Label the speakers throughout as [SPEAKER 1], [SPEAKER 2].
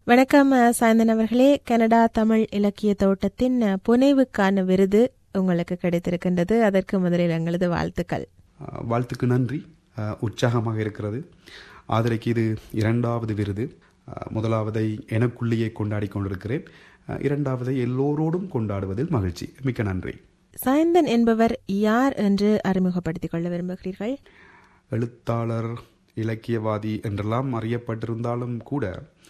[SPEAKER 1] வணக்கம் அஹ், சாய்ந்தன் அவர்களே கனடா தமிழ் இலக்கிய தோட்டத்தின் அஹ், புனைவுக்கான விருது உங்களுக்கு கிடைத்திருக்கின்றது அதற்கு முதலில் எங்களது வாழ்த்துக்கள்
[SPEAKER 2] அஹ், வாழ்த்துக்கு நன்றி அஹ், உற்சாகமாக இருக்கிறது ஆதரைக்கு இது இரண்டாவது விருது அஹ், முதலாவதை எனக்குள்ளேயே கொண்டாடி கொண்டிருக்கிறேன் அஹ், இரண்டாவதை எல்லோரோடும் கொண்டாடுவதில் மகிழ்ச்சி மிக்க நன்றி
[SPEAKER 1] சாய்ந்தன் என்பவர் யார் என்று அறிமுகப்படுத்திக் கொள்ள விரும்புகிறீர்கள்
[SPEAKER 2] எழுத்தாளர் இலக்கியவாதி என்றெல்லாம் அறியப்பட்டிருந்தாலும் கூட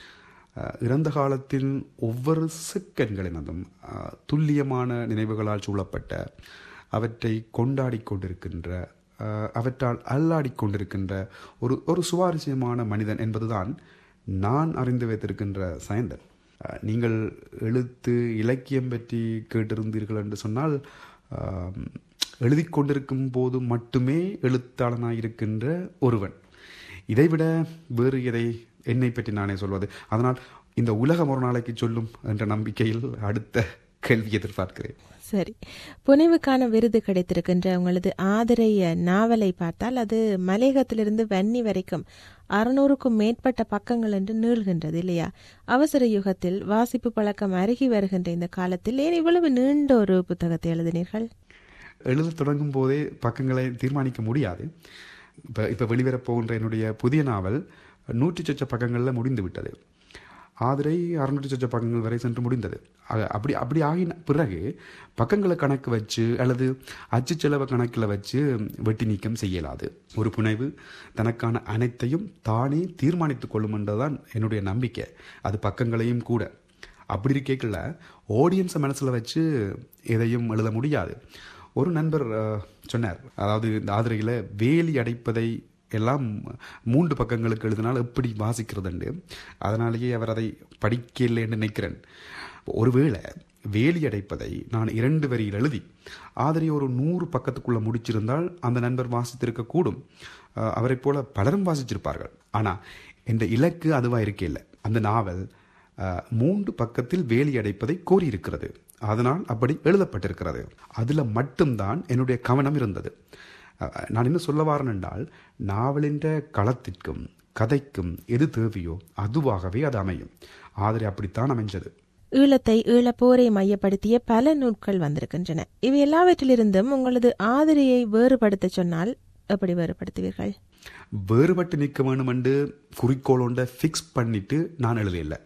[SPEAKER 2] அஹ், இறந்த காலத்தில் ஒவ்வொரு செகண்ட்களினதும் அஹ், துல்லியமான நினைவுகளால் சூழப்பட்ட அவற்றை கொண்டாடி கொண்டிருக்கின்ற அஹ், அவற்றால் அல்லாடி கொண்டிருக்கின்ற ஒரு ஒரு சுவாரஸ்யமான மனிதன் என்பதுதான் நான் அறிந்து வைத்திருக்கின்ற சாயந்தன் அஹ், நீங்கள் எழுத்து இலக்கியம் பற்றி கேட்டிருந்தீர்கள் என்று சொன்னால் ஆம், எழுதிக் கொண்டிருக்கும் போது மட்டுமே எழுத்தாளனாயிருக்கின்ற ஒருவன் இதைவிட வேறு எதை என்னை பற்றி நானே சொல்வது அதனால் இந்த உலகம் ஒரு நாளைக்கு சொல்லும் என்ற நம்பிக்கையில் அடுத்த கேள்வி எதிர்பார்க்கிறேன்
[SPEAKER 1] சரி புனைவுக்கான விருது கிடைத்திருக்கின்ற உங்களது ஆதரைய நாவலை பார்த்தால் அது மலையகத்திலிருந்து வன்னி வரைக்கும் அறுநூறுக்கும் மேற்பட்ட பக்கங்கள் என்று நீள்கின்றது இல்லையா அவசர யுகத்தில் வாசிப்பு பழக்கம் அருகி வருகின்ற இந்த காலத்தில் ஏன் இவ்வளவு நீண்ட ஒரு புத்தகத்தை எழுதினீர்கள்
[SPEAKER 2] எழுத தொடங்கும் போதே பக்கங்களை தீர்மானிக்க முடியாது இப்போ இப்போ வெளிவரப் போகின்ற என்னுடைய புதிய நாவல் நூற்றி சொச்ச பக்கங்களில் முடிந்து விட்டது ஆதிரை அறுநூற்றி சொச்ச பக்கங்கள் வரை சென்று முடிந்தது அ- அப்படி அப்படி ஆகின பிறகு பக்கங்களை கணக்கு வச்சு அல்லது அச்சு செலவை கணக்கில் வச்சு வெட்டி நீக்கம் செய்யலாது ஒரு புனைவு தனக்கான அனைத்தையும் தானே தீர்மானித்துக் கொள்ளும் என்றுதான் என்னுடைய நம்பிக்கை அது பக்கங்களையும் கூட அப்படி இருக்கேக்கல ஆடியன்ஸை மனசில் வச்சு எதையும் எழுத முடியாது ஒரு நண்பர் அஹ், சொன்னார் அதாவது இந்த ஆதிரையில் வேலி அடைப்பதை எல்லாம் மூன்று பக்கங்களுக்கு எழுதினால் எப்படி வாசிக்கிறதுண்டு அதனாலேயே அவர் அதை படிக்கலை என்று நினைக்கிறேன் ஒருவேளை வேலி அடைப்பதை நான் இரண்டு வரியில் எழுதி ஆதரை ஒரு நூறு பக்கத்துக்குள்ள முடிச்சிருந்தால் அந்த நண்பர் வாசித்திருக்க கூடும் அஹ், அவரைப் போல பலரும் வாசிச்சிருப்பார்கள் ஆனால் என்ற இலக்கு அதுவா இருக்கே அந்த நாவல் அஹ், மூன்று பக்கத்தில் வேலி அடைப்பதை கோரியிருக்கிறது அதனால் அப்படி எழுதப்பட்டிருக்கிறது அதில் மட்டும்தான் என்னுடைய கவனம் இருந்தது அஹ், நான் என்ன சொல்ல வாரேன் என்றால் நாவலின் களத்திற்கும் கதைக்கும் எது தேவையோ அதுவாகவே அது அமையும் ஆதரை அப்படித்தான் அமைஞ்சது
[SPEAKER 1] ஈழத்தை ஈழப்போரை மையப்படுத்திய பல நூல்கள் வந்திருக்கின்றன இவை எல்லாவற்றிலிருந்தும் உங்களது ஆதரையை வேறுபடுத்த சொன்னால் எப்படி வேறுபடுத்துவீர்கள்
[SPEAKER 2] வேறுபட்டு நிற்க வேணும் என்று குறிக்கோள் ஒன்றை ஃபிக்ஸ் பண்ணிட்டு நான் எழுதையில்லை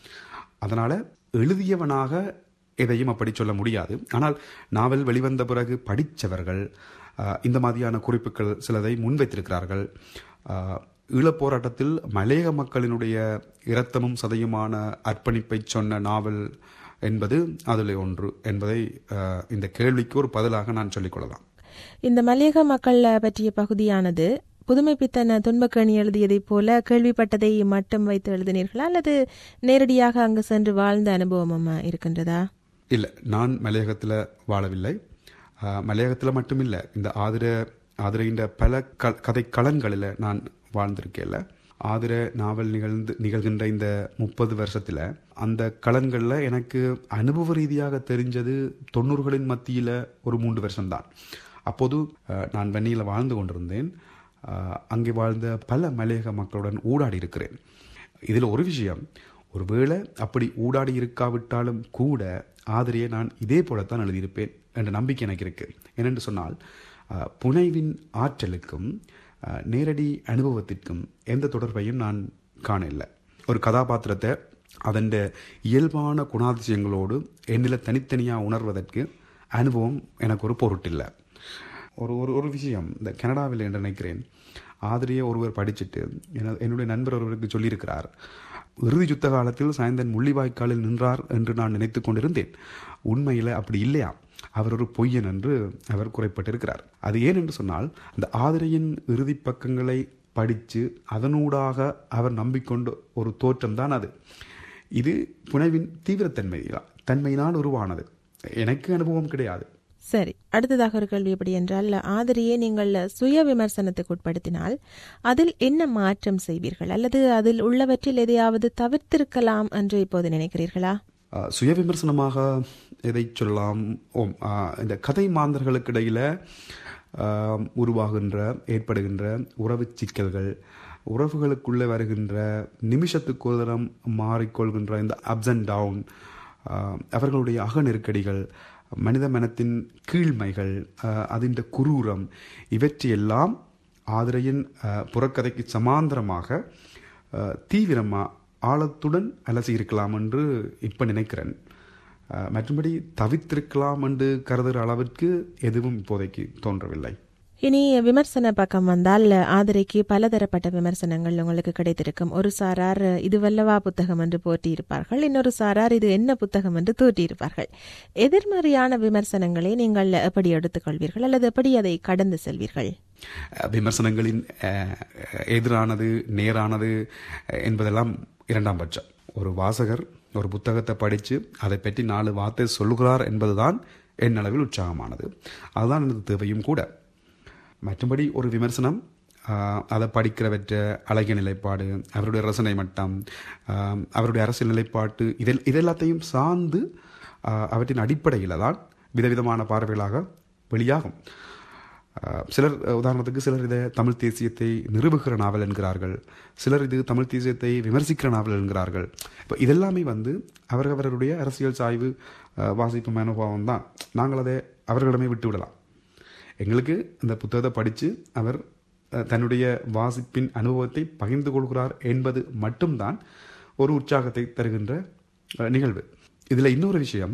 [SPEAKER 2] அதனால எழுதியவனாக எதையும் அப்படி சொல்ல முடியாது ஆனால் நாவல் வெளிவந்த பிறகு படித்தவர்கள் ஆஹ், இந்த மாதிரியான குறிப்புகள் சிலதை முன்வைத்திருக்கிறார்கள் ஆஹ், ஈழப் போராட்டத்தில் மலையக மக்களினுடைய இரத்தமும் சதையுமான அர்ப்பணிப்பை சொன்ன நாவல் என்பது அதில் ஒன்று என்பதை ஆஹ், இந்த கேள்விக்கு ஒரு பதிலாக நான் சொல்லிக்கொள்ளலாம்
[SPEAKER 1] இந்த மலையக மக்கள் பற்றிய பகுதியானது புதுமைப்பித்தன் துன்பக்கணி எழுதியதைப் போல கேள்விப்பட்டதை மட்டும் வைத்து எழுதினீர்களா அல்லது நேரடியாக அங்கு சென்று வாழ்ந்த அனுபவமும் இருக்கின்றதா
[SPEAKER 2] இல்லை நான் மலையகத்தில் வாழவில்லை மலையகத்தில் மட்டும் இல்லை இந்த ஆதிர ஆதிரையின் பல க கதை களங்களில் நான் வாழ்ந்திருக்கேன்ல ஆதிர நாவல் நிகழ்ந்து நிகழ்கின்ற இந்த முப்பது வருஷத்தில் அந்த களன்களில் எனக்கு அனுபவ ரீதியாக தெரிஞ்சது தொண்ணூறுகளின் மத்தியில் ஒரு மூன்று வருஷம்தான் அப்போது அஹ், நான் வன்னியில் வாழ்ந்து கொண்டிருந்தேன் அஹ், அங்கே வாழ்ந்த பல மலையக மக்களுடன் ஊடாடி இருக்கிறேன் இதில் ஒரு விஷயம் ஒருவேளை அப்படி ஊடாடி இருக்காவிட்டாலும் கூட ஆதிரியை நான் இதே போலத்தான் எழுதியிருப்பேன் என்ற நம்பிக்கை எனக்கு இருக்கு ஏனென்று சொன்னால் அஹ், புனைவின் ஆற்றலுக்கும் அஹ், நேரடி அனுபவத்திற்கும் எந்த தொடர்பையும் நான் காண இல்லை ஒரு கதாபாத்திரத்தை அதன் இயல்பான குணாதிசயங்களோடு என்னில் தனித்தனியாக உணர்வதற்கு அனுபவம் எனக்கு ஒரு பொருட்டில்லை ஒரு ஒரு ஒரு விஷயம் இந்த கனடாவில் என்று நினைக்கிறேன் ஆதிரியை ஒருவர் படிச்சுட்டு என- என்னுடைய நண்பர் ஒருவருக்கு சொல்லியிருக்கிறார் இறுதி யுத்த காலத்தில் சாயந்தன் முள்ளிவாய்க்காலில் நின்றார் என்று நான் நினைத்து கொண்டிருந்தேன் உண்மையில் அப்படி இல்லையா அவர் ஒரு பொய்யன் என்று அவர் குறைப்பட்டிருக்கிறார் அது ஏன் என்று சொன்னால் அந்த ஆதிரையின் இறுதி பக்கங்களை படித்து அதனூடாக அவர் நம்பிக்கொண்ட ஒரு தோற்றம் தான் அது இது புனைவின் தீவிரத்தன்மை தன்மையினால் உருவானது எனக்கு அனுபவம் கிடையாது
[SPEAKER 1] சரி அடுத்ததாக ஒரு கேள்வி எப்படி என்றால் ஆதரியை நீங்கள் சுய விமர்சனத்துக்கு உட்படுத்தினால் அதில் என்ன மாற்றம் செய்வீர்கள் அல்லது அதில் உள்ளவற்றில் எதையாவது தவிர்த்திருக்கலாம் என்று இப்போது நினைக்கிறீர்களா
[SPEAKER 2] அஹ், சுய விமர்சனமாக எதை சொல்லலாம் ஓம் அஹ், இந்த கதை மாந்தர்களுக்கு இடையில அஹ், உருவாகின்ற ஏற்படுகின்ற உறவு சிக்கல்கள் உறவுகளுக்குள்ளே வருகின்ற நிமிஷத்துக்கு ஒரு தரம் மாறிக்கொள்கின்ற இந்த அப்ஸ் அண்ட் டவுன் அவர்களுடைய அக நெருக்கடிகள் மனித மனத்தின் கீழ்மைகள் அதின் குரூரம் இவற்றையெல்லாம் ஆதிரையின் புறக்கதைக்கு சமாந்தரமாக தீவிரமாக ஆழத்துடன் அலசி இருக்கலாம் என்று இப்போ நினைக்கிறேன் மற்றபடி தவித்திருக்கலாம் என்று கருதுகிற அளவிற்கு எதுவும் இப்போதைக்கு தோன்றவில்லை
[SPEAKER 1] இனி விமர்சன பக்கம் வந்தால் ஆதரைக்கு பலதரப்பட்ட விமர்சனங்கள் உங்களுக்கு கிடைத்திருக்கும் ஒரு சாரார் இது வல்லவா புத்தகம் என்று போட்டியிருப்பார்கள் இன்னொரு சாரார் இது என்ன புத்தகம் என்று தோற்றியிருப்பார்கள் எதிர்மறையான விமர்சனங்களை நீங்கள் எப்படி எடுத்துக்கொள்வீர்கள் அல்லது எப்படி அதை கடந்து செல்வீர்கள்
[SPEAKER 2] விமர்சனங்களின் எதிரானது நேரானது என்பதெல்லாம் இரண்டாம் பட்சம் ஒரு வாசகர் ஒரு புத்தகத்தை படித்து அதை பற்றி நாலு வார்த்தை சொல்லுகிறார் என்பதுதான் என் அளவில் உற்சாகமானது அதுதான் எனது தேவையும் கூட மற்றபடி ஒரு விமர்சனம் அதை படிக்கிறவற்ற அழகிய நிலைப்பாடு அவருடைய ரசனை மட்டம் அவருடைய அரசியல் நிலைப்பாட்டு இதில் இதெல்லாத்தையும் சார்ந்து அவற்றின் அடிப்படையில் தான் விதவிதமான பார்வைகளாக வெளியாகும் சிலர் உதாரணத்துக்கு சிலர் இதை தமிழ் தேசியத்தை நிறுவுகிற நாவல் என்கிறார்கள் சிலர் இது தமிழ் தேசியத்தை விமர்சிக்கிற நாவல் என்கிறார்கள் இப்போ இதெல்லாமே வந்து அவரவர்களுடைய அரசியல் சாய்வு வாசிப்பு மனோபாவம் தான் நாங்கள் அதை அவர்களிடமே விட்டு விடலாம் எங்களுக்கு இந்த புத்தகத்தை படித்து அவர் தன்னுடைய வாசிப்பின் அனுபவத்தை பகிர்ந்து கொள்கிறார் என்பது மட்டும்தான் ஒரு உற்சாகத்தை தருகின்ற நிகழ்வு இதில் இன்னொரு விஷயம்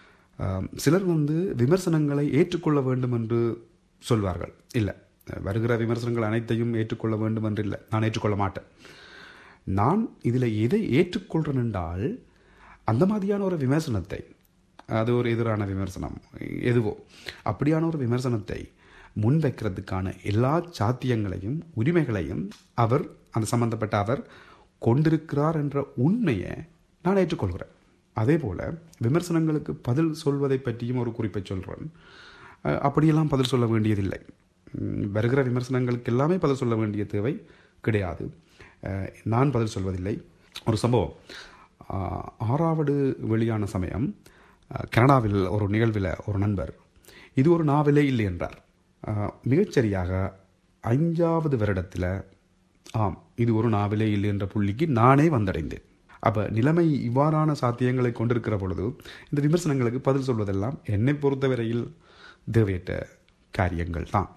[SPEAKER 2] சிலர் வந்து விமர்சனங்களை ஏற்றுக்கொள்ள வேண்டும் என்று சொல்வார்கள் இல்லை வருகிற விமர்சனங்கள் அனைத்தையும் ஏற்றுக்கொள்ள வேண்டும் என்று இல்லை நான் ஏற்றுக்கொள்ள மாட்டேன் நான் இதில் எதை ஏற்றுக்கொள்கிறேன் என்றால் அந்த மாதிரியான ஒரு விமர்சனத்தை அது ஒரு எதிரான விமர்சனம் எதுவோ அப்படியான ஒரு விமர்சனத்தை முன்வைக்கிறதுக்கான எல்லா சாத்தியங்களையும் உரிமைகளையும் அவர் அந்த சம்பந்தப்பட்ட அவர் கொண்டிருக்கிறார் என்ற உண்மையை நான் ஏற்றுக்கொள்கிறேன் அதே போல் விமர்சனங்களுக்கு பதில் சொல்வதை பற்றியும் ஒரு குறிப்பை சொல்கிறேன் அப்படியெல்லாம் பதில் சொல்ல வேண்டியதில்லை வருகிற விமர்சனங்களுக்கு எல்லாமே பதில் சொல்ல வேண்டிய தேவை கிடையாது நான் பதில் சொல்வதில்லை ஒரு சம்பவம் ஆறாவது வெளியான சமயம் கனடாவில் ஒரு நிகழ்வில் ஒரு நண்பர் இது ஒரு நாவலே இல்லை என்றார் மிகச்சரியாக ஐந்தாவது வருடத்தில் ஆம் இது ஒரு நாவலே இல்லை என்ற புள்ளிக்கு நானே வந்தடைந்தேன் அப்போ நிலைமை இவ்வாறான சாத்தியங்களை கொண்டிருக்கிற பொழுது இந்த விமர்சனங்களுக்கு பதில் சொல்வதெல்லாம் என்னை பொறுத்தவரையில் தேவையற்ற காரியங்கள் தான்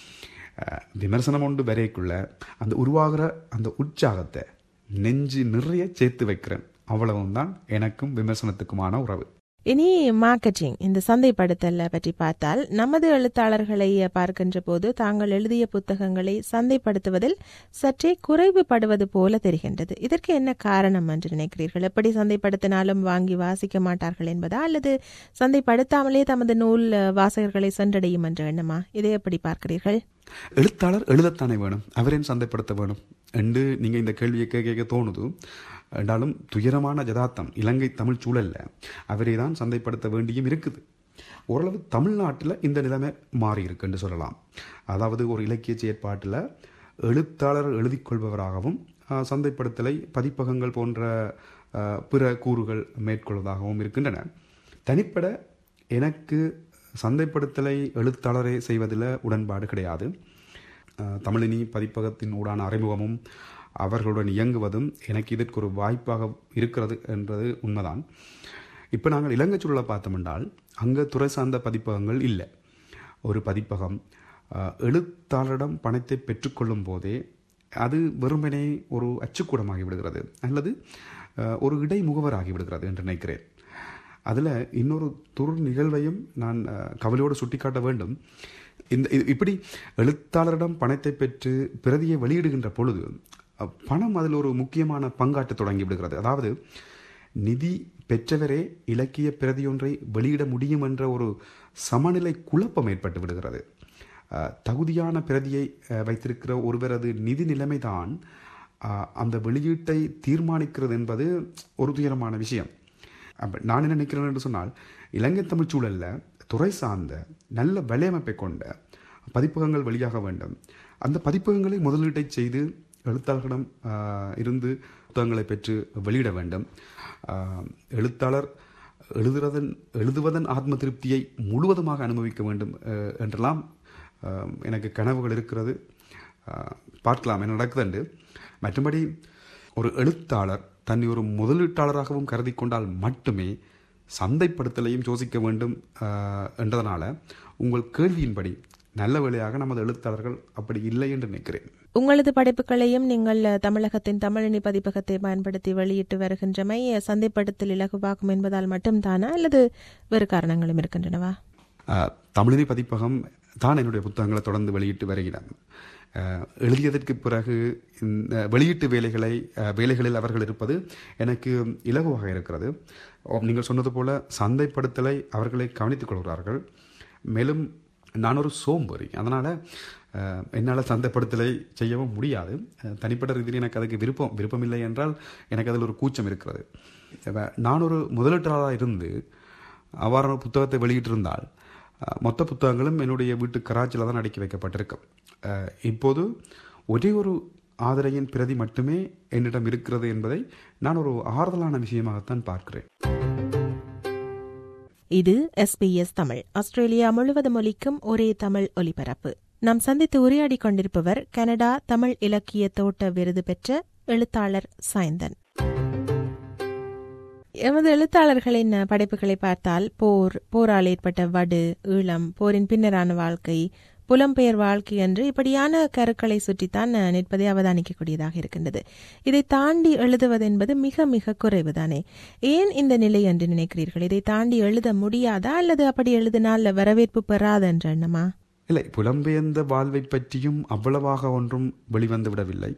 [SPEAKER 2] விமர்சனம் ஒன்று வரைக்குள்ள அந்த உருவாகிற அந்த உற்சாகத்தை நெஞ்சு நிறைய சேர்த்து வைக்கிறேன் அவ்வளவும் தான் எனக்கும் விமர்சனத்துக்குமான உறவு
[SPEAKER 1] இனி மார்க்கெட்டிங் இந்த சந்தைப்படுத்தலை பற்றி பார்த்தால் நமது எழுத்தாளர்களை பார்க்கின்ற போது தாங்கள் எழுதிய புத்தகங்களை சந்தைப்படுத்துவதில் சற்றே குறைவுபடுவது போல தெரிகின்றது இதற்கு என்ன காரணம் என்று நினைக்கிறீர்கள் எப்படி சந்தைப்படுத்தினாலும் வாங்கி வாசிக்க மாட்டார்கள் என்பதா அல்லது சந்தைப்படுத்தாமலே தமது நூல் வாசகர்களை சென்றடையும் என்ற எண்ணமா இதை எப்படி பார்க்கிறீர்கள்
[SPEAKER 2] எழுத்தாளர் எழுதத்தானே வேணும் அவரையும் சந்தைப்படுத்த வேணும் என்று நீங்கள் இந்த கேள்வியை கேட்க தோணுது என்றாலும் துயரமான ஜதார்த்தம் இலங்கை தமிழ் சூழல்ல அவரை தான் சந்தைப்படுத்த வேண்டியும் இருக்குது ஓரளவு தமிழ்நாட்டில் இந்த நிலைமை மாறி இருக்குன்னு சொல்லலாம் அதாவது ஒரு இலக்கிய செயற்பாட்டில் எழுத்தாளர் எழுதி கொள்பவராகவும் சந்தைப்படுத்தலை பதிப்பகங்கள் போன்ற பிற கூறுகள் மேற்கொள்வதாகவும் இருக்கின்றன தனிப்பட எனக்கு சந்தைப்படுத்தலை எழுத்தாளரே செய்வதில் உடன்பாடு கிடையாது தமிழினி பதிப்பகத்தின் ஊடான அறிமுகமும் அவர்களுடன் இயங்குவதும் எனக்கு இதற்கு ஒரு வாய்ப்பாக இருக்கிறது என்றது உண்மைதான் இப்போ நாங்கள் இலங்கை சூழலை பார்த்தோம்னால் அங்கே துறை சார்ந்த பதிப்பகங்கள் இல்லை ஒரு பதிப்பகம் எழுத்தாளரிடம் பணத்தை பெற்றுக்கொள்ளும் போதே அது வெறுமனே ஒரு அச்சுக்கூடமாகி விடுகிறது அல்லது ஒரு இடைமுகவராகி விடுகிறது என்று நினைக்கிறேன் அதில் இன்னொரு துரு நிகழ்வையும் நான் கவலையோடு சுட்டிக்காட்ட வேண்டும் இந்த இப்படி எழுத்தாளரிடம் பணத்தை பெற்று பிரதியை வெளியிடுகின்ற பொழுது பணம் அதில் ஒரு முக்கியமான பங்காற்ற தொடங்கி விடுகிறது அதாவது நிதி பெற்றவரே இலக்கிய பிரதியொன்றை வெளியிட முடியும் என்ற ஒரு சமநிலை குழப்பம் ஏற்பட்டு விடுகிறது தகுதியான பிரதியை வைத்திருக்கிற ஒருவரது நிதி நிலைமைதான் அந்த வெளியீட்டை தீர்மானிக்கிறது என்பது ஒரு துயரமான விஷயம் நான் என்ன நினைக்கிறேன் என்று சொன்னால் இலங்கை தமிழ் சூழலில் துறை சார்ந்த நல்ல வலையமைப்பை கொண்ட பதிப்பகங்கள் வெளியாக வேண்டும் அந்த பதிப்பகங்களை முதலீட்டை செய்து எழுத்தாளர்களிடம் இருந்து புத்தகங்களை பெற்று வெளியிட வேண்டும் எழுத்தாளர் எழுதுறதன் எழுதுவதன் ஆத்ம திருப்தியை முழுவதுமாக அனுபவிக்க வேண்டும் என்றெல்லாம் எனக்கு கனவுகள் இருக்கிறது பார்க்கலாம் என்ன நடக்குதுண்டு மற்றபடி ஒரு எழுத்தாளர் தன்னை ஒரு முதலீட்டாளராகவும் கருதி கொண்டால் மட்டுமே சந்தைப்படுத்தலையும் யோசிக்க வேண்டும் ஆஹ், என்றதனால உங்கள் கேள்வியின்படி நல்ல வேளையாக நமது எழுத்தாளர்கள் அப்படி இல்லை என்று நினைக்கிறேன்
[SPEAKER 1] உங்களது படைப்புகளையும் நீங்கள் தமிழகத்தின் தமிழினி பதிப்பகத்தை பயன்படுத்தி வெளியிட்டு வருகின்றமை சந்தைப்படுத்தல் இலகுவாகும் என்பதால் மட்டும்தானா அல்லது வேறு காரணங்களும் இருக்கின்றனவா
[SPEAKER 2] ஆஹ், தமிழினி பதிப்பகம் தான் என்னுடைய புத்தகங்களை தொடர்ந்து வெளியிட்டு வருகிறாங்க ஆஹ், எழுதியதற்கு பிறகு இந்த வெளியீட்டு வேலைகளை ஆஹ், வேலைகளில் அவர்கள் இருப்பது எனக்கு இலகுவாக இருக்கிறது ஓ, நீங்கள் சொன்னது போல சந்தைப்படுத்தலை அவர்களை கவனித்துக் கொள்கிறார்கள் மேலும் நான் ஒரு சோம்பேறி அதனால் என்னால் சந்தைப்படுத்தலை செய்யவும் முடியாது அஹ், தனிப்பட்ட ரீதியில் எனக்கு அதுக்கு விருப்பம் விருப்பமில்லை என்றால் எனக்கு அதில் ஒரு கூச்சம் இருக்கிறது இப்ப நான் ஒரு முதலீட்டாளராக இருந்து அவ்வாறான புத்தகத்தை வெளியிட்டிருந்தால் அஹ், மொத்த புத்தகங்களும் என்னுடைய வீட்டு கராச்சியில் தான் அடுக்கி வைக்கப்பட்டிருக்கும் அஹ், இப்போது ஒரே ஒரு ஆதரையின் பிரதி மட்டுமே என்னிடம் இருக்கிறது என்பதை நான் ஒரு ஆறுதலான விஷயமாகத்தான் பார்க்கிறேன்
[SPEAKER 1] இது எஸ்பிஎஸ் தமிழ் ஆஸ்திரேலியா முழுவதும் ஒலிக்கும் ஒரே தமிழ் ஒலிபரப்பு நாம் சந்தித்து உரையாடிக் கொண்டிருப்பவர் கனடா தமிழ் இலக்கிய தோட்ட விருது பெற்ற எழுத்தாளர் சாய்ந்தன் எமது எழுத்தாளர்களின் படைப்புகளை பார்த்தால் போர் போரால் ஏற்பட்ட வடு ஈழம் போரின் பின்னரான வாழ்க்கை புலம்பெயர் வாழ்க்கை என்று இப்படியான கருக்களை சுற்றித்தான் நிற்பதை அவதானிக்கக்கூடியதாக இருக்கின்றது இதை தாண்டி எழுதுவது என்பது மிக மிக குறைவுதானே ஏன் இந்த நிலை என்று நினைக்கிறீர்கள் இதை தாண்டி எழுத முடியாதா அல்லது அப்படி எழுதினால் வரவேற்பு பெறாத என்ற எண்ணமா
[SPEAKER 2] இல்லை புலம்பெயர்ந்த வாழ்வை பற்றியும் அவ்வளவாக ஒன்றும் வெளிவந்து விடவில்லை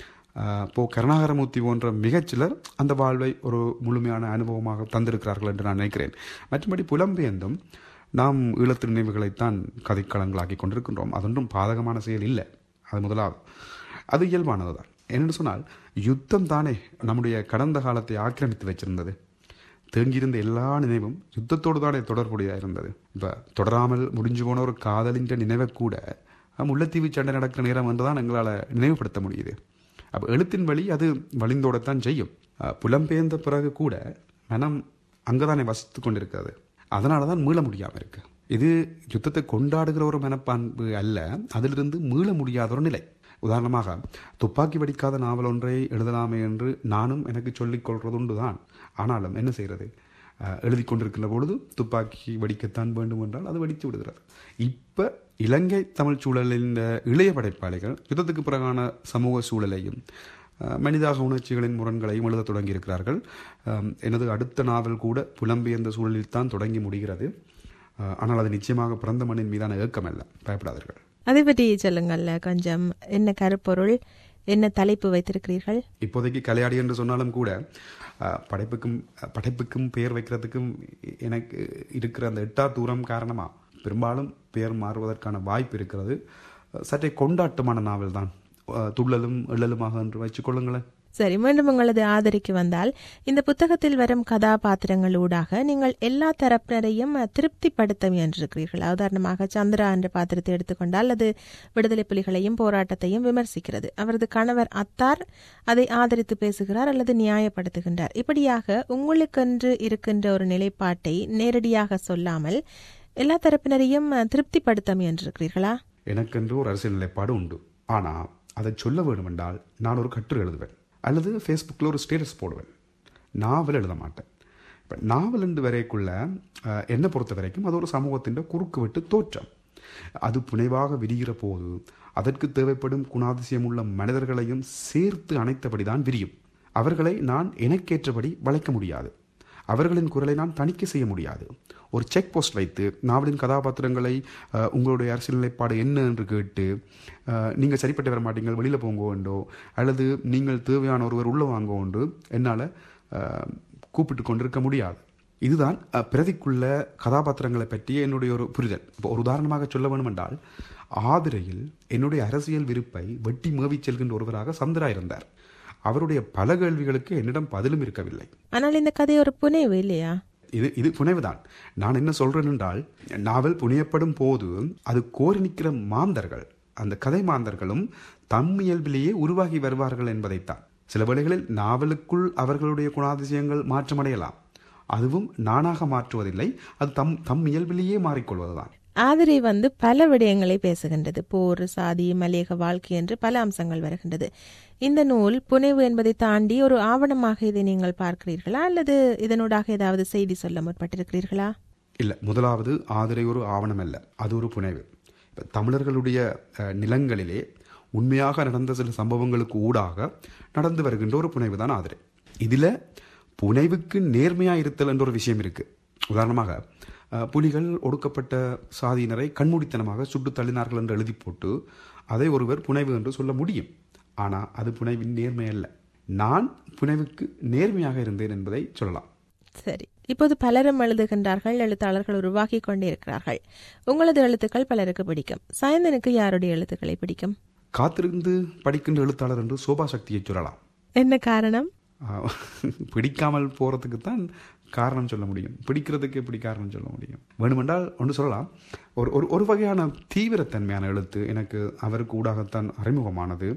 [SPEAKER 2] ஆஹ் இப்போ கருணாகரமூர்த்தி போன்ற மிகச்சிலர் அந்த வாழ்வை ஒரு முழுமையான அனுபவமாக தந்திருக்கிறார்கள் என்று நான் நினைக்கிறேன் மற்றபடி புலம்பெயர்ந்தும் நாம் ஈழத்து நினைவுகளைத்தான் கதைக்களங்களாக்கி கொண்டிருக்கின்றோம் அதொன்றும் பாதகமான செயல் இல்லை அது முதலாவது அது இயல்பானது தான் என்னென்னு சொன்னால் யுத்தம் தானே நம்முடைய கடந்த காலத்தை ஆக்கிரமித்து வச்சிருந்தது தேங்கியிருந்த எல்லா நினைவும் யுத்தத்தோடு தானே தொடர்புடையதாக இருந்தது இப்போ தொடராமல் முடிஞ்சு போன ஒரு காதலின்ற நினைவை கூட அஹ், முல்லைத்தீவு சண்டை நடக்கிற நேரம் என்று தான் எங்களால் நினைவுபடுத்த முடியுது அப்போ எழுத்தின் வழி அது வழிந்தோடத்தான் செய்யும் அஹ், புலம்பெயர்ந்த பிறகு கூட மனம் அங்கதானே வசித்து கொண்டிருக்கிறது அதனால தான் மீள முடியாமல் இருக்கு இது யுத்தத்தை கொண்டாடுகிற ஒரு மனப்பான்பு அல்ல அதிலிருந்து மீள முடியாத ஒரு நிலை உதாரணமாக துப்பாக்கி வெடிக்காத நாவல் ஒன்றை எழுதலாமே என்று நானும் எனக்கு சொல்லிக் கொள்வதுண்டு தான் ஆனாலும் என்ன செய்கிறது அஹ், எழுதி கொண்டிருக்கின்ற பொழுது துப்பாக்கி வெடிக்கத்தான் வேண்டும் என்றால் அது வெடித்து விடுகிறது இப்போ இலங்கை தமிழ் சூழலில் இந்த இளைய படைப்பாளிகள் யுத்தத்துக்கு பிறகான சமூக சூழலையும் அஹ், மனிதாக உணர்ச்சிகளின் முரண்களையும் எழுத தொடங்கியிருக்கிறார்கள் அஹ், எனது அடுத்த நாவல் கூட புலம்பெயர்ந்த சூழலில் தான் தொடங்கி முடிகிறது அஹ், ஆனால் அது நிச்சயமாக பிறந்த மண்ணின் மீதான ஏக்கம் அல்ல பயப்படாதீர்கள்
[SPEAKER 1] அதை பற்றி சொல்லுங்கள்ல கொஞ்சம் என்ன கருப்பொருள் என்ன தலைப்பு வைத்திருக்கிறீர்கள்
[SPEAKER 2] இப்போதைக்கு கலையாடி என்று சொன்னாலும் கூட அஹ், படைப்புக்கும் அஹ், படைப்புக்கும் பெயர் வைக்கிறதுக்கும் எனக்கு இருக்கிற அந்த எட்டா தூரம் காரணமா பெரும்பாலும் பெயர் மாறுவதற்கான வாய்ப்பு இருக்கிறது அஹ், சற்றே கொண்டாட்டமான நாவல் தான் அஹ், துள்ளலும் எள்ளலுமாக என்று வச்சுக்கொள்ளுங்களேன்
[SPEAKER 1] சரி மீண்டும் உங்களது ஆதரிக்கு வந்தால் இந்த புத்தகத்தில் வரும் கதாபாத்திரங்கள் ஊடாக நீங்கள் எல்லா தரப்பினரையும் திருப்திப்படுத்த முயன்றிருக்கிறீர்கள் உதாரணமாக சந்திரா என்ற பாத்திரத்தை எடுத்துக்கொண்டால் அது விடுதலை புலிகளையும் போராட்டத்தையும் விமர்சிக்கிறது அவரது கணவர் அத்தார் அதை ஆதரித்து பேசுகிறார் அல்லது நியாயப்படுத்துகின்றார் இப்படியாக உங்களுக்கென்று இருக்கின்ற ஒரு நிலைப்பாட்டை நேரடியாக சொல்லாமல் எல்லா தரப்பினரையும் திருப்திப்படுத்த முயன்றிருக்கிறீர்களா
[SPEAKER 2] எனக்கென்று ஒரு அரசியல் நிலைப்பாடு உண்டு ஆனால் அதை சொல்ல வேண்டுமென்றால் நான் ஒரு கட்டுரை எழுதுவேன் அல்லது ஃபேஸ்புக்கில் ஒரு ஸ்டேட்டஸ் போடுவேன் நாவல் எழுத மாட்டேன் இப்போ நாவல் என்று வரைக்குள்ள அஹ், என்னை பொறுத்த வரைக்கும் அது ஒரு சமூகத்தின் குறுக்கு வெட்டு தோற்றம் அது புனைவாக விரிகிற போது அதற்கு தேவைப்படும் குணாதிசயம் உள்ள மனிதர்களையும் சேர்த்து அணைத்தபடிதான் விரியும் அவர்களை நான் எனக்கேற்றபடி வளைக்க முடியாது அவர்களின் குரலை நான் தணிக்கை செய்ய முடியாது ஒரு செக் போஸ்ட் வைத்து நாவலின் கதாபாத்திரங்களை அஹ், உங்களுடைய அரசியல் நிலைப்பாடு என்ன என்று கேட்டு அஹ், நீங்கள் சரிப்பட்டு வர மாட்டீங்கள் வெளியில் போங்க வேண்டோ அல்லது நீங்கள் தேவையான ஒருவர் உள்ள வாங்க உண்டு என்னால் கூப்பிட்டு கொண்டிருக்க முடியாது இதுதான் அஹ், பிரதிக்குள்ள கதாபாத்திரங்களை பற்றிய என்னுடைய ஒரு புரிதல் இப்போ ஒரு உதாரணமாக சொல்ல வேண்டுமென்றால் ஆதிரையில் என்னுடைய அரசியல் விருப்பை வெட்டி மேவிச் செல்கின்ற ஒருவராக சந்திரா இருந்தார் அவருடைய பல கேள்விகளுக்கு என்னிடம் பதிலும் இருக்கவில்லை
[SPEAKER 1] ஆனால் இந்த கதை ஒரு புனைவு இல்லையா
[SPEAKER 2] இது இது புனைவுதான் நான் என்ன சொல்றேன் என்றால் நாவல் புனையப்படும் போது அது கோரி நிற்கிற மாந்தர்கள் அந்த கதை மாந்தர்களும் தம் இயல்பிலேயே உருவாகி வருவார்கள் என்பதைத்தான் சில வேளைகளில் நாவலுக்குள் அவர்களுடைய குணாதிசயங்கள் மாற்றமடையலாம் அதுவும் நானாக மாற்றுவதில்லை அது தம் தம் இயல்பிலேயே மாறிக்கொள்வதுதான்
[SPEAKER 1] ஆதிரை வந்து பல விடயங்களை பேசுகின்றது போர் சாதி மலேக வாழ்க்கை என்று பல அம்சங்கள் வருகின்றது இந்த நூல் புனைவு என்பதை தாண்டி ஒரு ஆவணமாக இதை நீங்கள் பார்க்கிறீர்களா அல்லது இதனூடாக ஏதாவது செய்தி சொல்ல முற்பட்டிருக்கிறீர்களா
[SPEAKER 2] இல்லை முதலாவது ஆதிரை ஒரு ஆவணம் அல்ல அது ஒரு புனைவு இப்ப தமிழர்களுடைய அஹ், நிலங்களிலே உண்மையாக நடந்த சில சம்பவங்களுக்கு ஊடாக நடந்து வருகின்ற ஒரு புனைவு தான் ஆதிரை இதில் புனைவுக்கு நேர்மையா இருத்தல் என்ற ஒரு விஷயம் இருக்கு உதாரணமாக அஹ், புலிகள் ஒடுக்கப்பட்ட சாதியினரை கண்மூடித்தனமாக சுட்டு தள்ளினார்கள் என்று எழுதி போட்டு அதை ஒருவர் புனைவு என்று சொல்ல முடியும் ஆனால் அது புனைவின் நேர்மை அல்ல நான் புனைவுக்கு நேர்மையாக இருந்தேன் என்பதை சொல்லலாம்
[SPEAKER 1] சரி இப்போது பலரும் எழுதுகின்றார்கள் எழுத்தாளர்கள் உருவாக்கி கொண்டே இருக்கிறார்கள் உங்களது எழுத்துக்கள் பலருக்கு பிடிக்கும் சாயந்தனுக்கு யாருடைய எழுத்துக்களை பிடிக்கும்
[SPEAKER 2] காத்திருந்து படிக்கின்ற எழுத்தாளர் என்று சோபா சக்தியை சொல்லலாம்
[SPEAKER 1] என்ன காரணம்
[SPEAKER 2] ஆஹ், பிடிக்காமல் போறதுக்கு தான் காரணம் சொல்ல முடியும் பிடிக்கிறதுக்கு எப்படி காரணம் சொல்ல முடியும் வேணுமென்றால் ஒன்று சொல்லலாம் ஒரு ஒரு ஒரு வகையான தீவிரத்தன்மையான எழுத்து எனக்கு அவருக்கு ஊடாகத்தான் அறிமுகமானது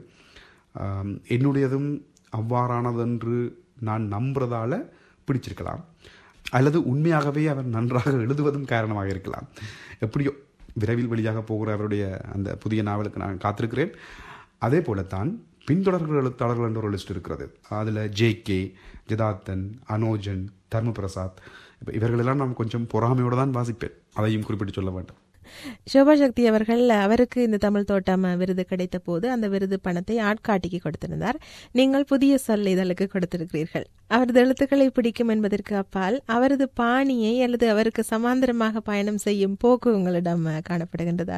[SPEAKER 2] ஆம், என்னுடையதும் அவ்வாறானதென்று நான் நம்புறதால பிடிச்சிருக்கலாம் அல்லது உண்மையாகவே அவர் நன்றாக எழுதுவதும் காரணமாக இருக்கலாம் எப்படியோ விரைவில் வெளியாக போகிற அவருடைய அந்த புதிய நாவலுக்கு நான் காத்திருக்கிறேன் அதே போலத்தான் பின்தொடர்கள் எழுத்தாளர்கள் என்ற ஒரு லிஸ்ட் இருக்கிறது அதில் ஜே கே ஜதார்த்தன் அனோஜன் தர்மபிரசாத் இப்போ இவர்களெல்லாம் நான் கொஞ்சம் பொறாமையோடு தான் வாசிப்பேன் அதையும் குறிப்பிட்டு சொல்ல வேண்டும்
[SPEAKER 1] சோபா சக்தி அவர்கள் அவருக்கு இந்த தமிழ் தோட்டம் விருது கிடைத்த போது அந்த விருது பணத்தை ஆட்காட்டிக்கு கொடுத்திருந்தார் நீங்கள் புதிய சொல் இதழுக்கு கொடுத்திருக்கிறீர்கள் அவரது எழுத்துக்களை பிடிக்கும் என்பதற்கு அப்பால் அவரது பாணியை அல்லது அவருக்கு சமாந்தரமாக பயணம் செய்யும் போக்கு உங்களிடம் காணப்படுகின்றதா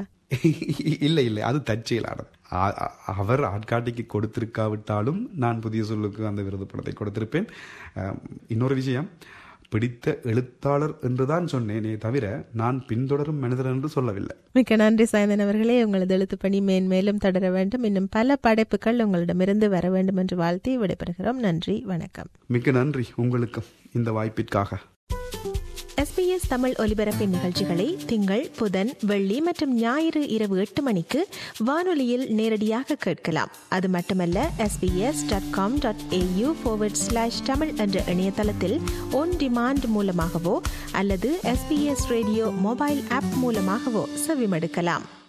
[SPEAKER 2] இல்லை இல்லை அது தற்செயலானது ஆ- ஆ- அவர் ஆட்காட்டிக்கு கொடுத்திருக்காவிட்டாலும் நான் புதிய சொல்லுக்கு அந்த விருது படத்தை கொடுத்திருப்பேன் அம், இன்னொரு விஷயம் பிடித்த எழுத்தாளர் என்றுதான் சொன்னேனே தவிர நான் பின்தொடரும் மனிதர் என்று சொல்லவில்லை
[SPEAKER 1] மிக்க நன்றி சாயந்தன் அவர்களே உங்களது எழுத்துப்பணி மேன்மேலும் தொடர வேண்டும் இன்னும் பல படைப்புகள் உங்களிடமிருந்து வர வேண்டும் என்று வாழ்த்தி விடைபெறுகிறோம் நன்றி வணக்கம்
[SPEAKER 2] மிக்க நன்றி உங்களுக்கும் இந்த வாய்ப்பிற்காக
[SPEAKER 1] எஸ்பிஎஸ் தமிழ் ஒலிபரப்பின் நிகழ்ச்சிகளை திங்கள் புதன் வெள்ளி மற்றும் ஞாயிறு இரவு எட்டு மணிக்கு வானொலியில் நேரடியாக கேட்கலாம் அது மட்டுமல்ல SBS dot com dot AU slash Tamil என்ற இணையதளத்தில் ஒன் டிமாண்ட் மூலமாகவோ அல்லது எஸ்பிஎஸ் ரேடியோ மொபைல் ஆப் மூலமாகவோ செவிமடுக்கலாம்